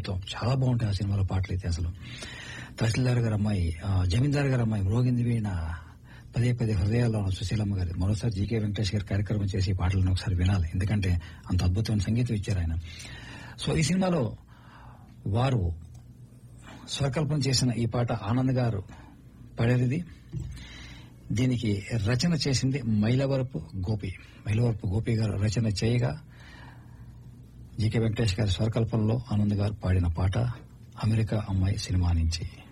అద్భుతం చాలా బాగుంటాయి ఆ సినిమాలో పాటలు అయితే అసలు తహసీల్దార్ గారు అమ్మాయి ఆ, జమీందార్ గారు అమ్మాయి మ్రోగింది వీణ పదే పదే హృదయాల్లో ఉన్న సుశీలమ్మ గారి మరోసారి జీకే వెంకటేష్ గారి కార్యక్రమం చేసి ఈ పాటలను ఒకసారి వినాలి ఎందుకంటే అంత అద్భుతమైన సంగీతం ఇచ్చారు ఆయన సో ఈ సినిమాలో వారు స్వకల్పన చేసిన ఈ పాట ఆనంద్ గారు పాడేది దీనికి రచన చేసింది మైలవరపు గోపి మైలవరపు గోపి గారు రచన చేయగా జీకే వెంకటేష్ గారి స్వరకల్పనలో ఆనంద్ గారు పాడిన పాట అమెరికా అమ్మాయి సినిమా నుంచి